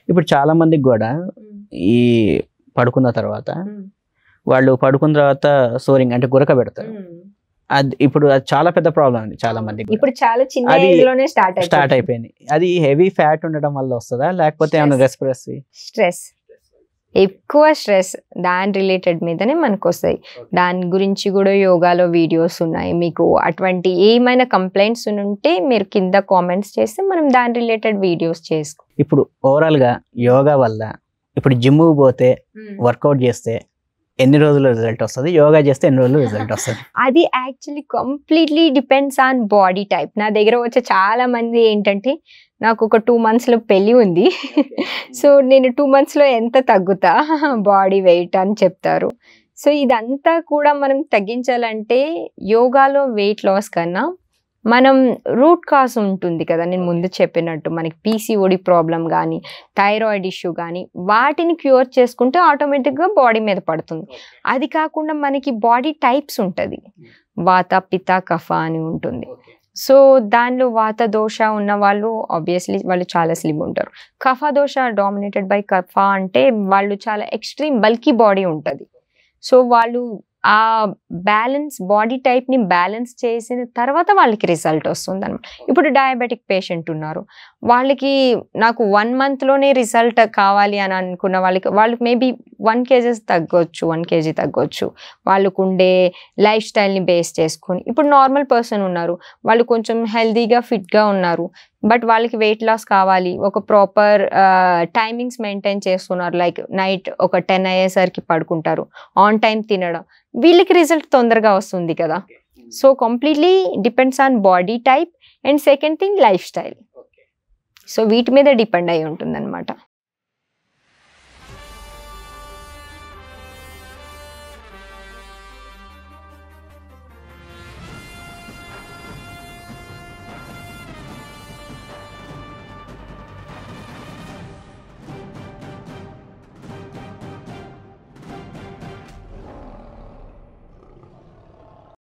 ఇప్పుడు చాలా మందికి కూడా ఈ పడుకున్న తర్వాత వాళ్ళు పడుకున్న తర్వాత సోరింగ్ అంటే గురక పెడతారు అది ఇప్పుడు అది చాలా పెద్ద ప్రాబ్లం అండి చాలా మందికి ఇప్పుడు చాలా చిన్న అది ఏజ్ లోనే స్టార్ట్ స్టార్ట్ అయిపోయింది అది హెవీ ఫ్యాట్ ఉండడం వల్ల వస్తుందా లేకపోతే ఏమైనా రెస్పిరసీ స్ట్రెస్ ఎక్కువ స్ట్రెస్ దాని రిలేటెడ్ మీదనే మనకు వస్తాయి దాని గురించి కూడా యోగాలో వీడియోస్ ఉన్నాయి మీకు అటువంటి ఏమైనా కంప్లైంట్స్ ఉంటే మీరు కింద కామెంట్స్ చేస్తే మనం దాని రిలేటెడ్ వీడియోస్ చేసుకో ఇప్పుడు ఓవరాల్ గా యోగా వల్ల ఇప్పుడు జిమ్ పోతే వర్కౌట్ చేస్తే ఎన్ని రోజులు రిజల్ట్ వస్తుంది యోగా చేస్తే ఎన్ని రోజులు రిజల్ట్ వస్తుంది అది actually completely depends on body type నా దగ్గర వచ్చే చాలా మంది ఏంటంటే నాకు ఒక టూ మంత్స్లో పెళ్ళి ఉంది సో నేను టూ మంత్స్లో ఎంత తగ్గుతా బాడీ వెయిట్ అని చెప్తారు సో ఇదంతా కూడా మనం తగ్గించాలంటే యోగాలో వెయిట్ లాస్ కన్నా మనం రూట్ కాజ్ ఉంటుంది కదా నేను ముందు చెప్పినట్టు మనకి పీసీఓడి ప్రాబ్లం కానీ థైరాయిడ్ ఇష్యూ కానీ వాటిని క్యూర్ చేసుకుంటే ఆటోమేటిక్గా బాడీ మీద పడుతుంది అది కాకుండా మనకి బాడీ టైప్స్ ఉంటుంది వాత పిత కఫ అని ఉంటుంది సో దానిలో వాత దోష ఉన్న వాళ్ళు ఆబ్వియస్లీ వాళ్ళు చాలా స్లిమ్ ఉంటారు కఫ దోష డామినేటెడ్ బై కఫ అంటే వాళ్ళు చాలా ఎక్స్ట్రీమ్ బల్కీ బాడీ ఉంటుంది సో వాళ్ళు ఆ బ్యాలెన్స్ బాడీ టైప్ని బ్యాలెన్స్ చేసిన తర్వాత వాళ్ళకి రిజల్ట్ వస్తుంది అనమాట ఇప్పుడు డయాబెటిక్ పేషెంట్ ఉన్నారు వాళ్ళకి నాకు వన్ మంత్లోనే రిజల్ట్ కావాలి అని అనుకున్న వాళ్ళకి వాళ్ళకి మేబీ వన్ కేజెస్ తగ్గొచ్చు వన్ కేజీ తగ్గొచ్చు వాళ్ళకు ఉండే లైఫ్ స్టైల్ని బేస్ చేసుకొని ఇప్పుడు నార్మల్ పర్సన్ ఉన్నారు వాళ్ళు కొంచెం హెల్తీగా ఫిట్గా ఉన్నారు బట్ వాళ్ళకి వెయిట్ లాస్ కావాలి ఒక ప్రాపర్ టైమింగ్స్ మెయింటైన్ చేస్తున్నారు లైక్ నైట్ ఒక టెన్ అయ్యేసరికి పడుకుంటారు ఆన్ టైం తినడం వీళ్ళకి రిజల్ట్ తొందరగా వస్తుంది కదా so completely depends on body type and second thing lifestyle so వీటి మీద డిపెండ్ అయి ఉంటుంది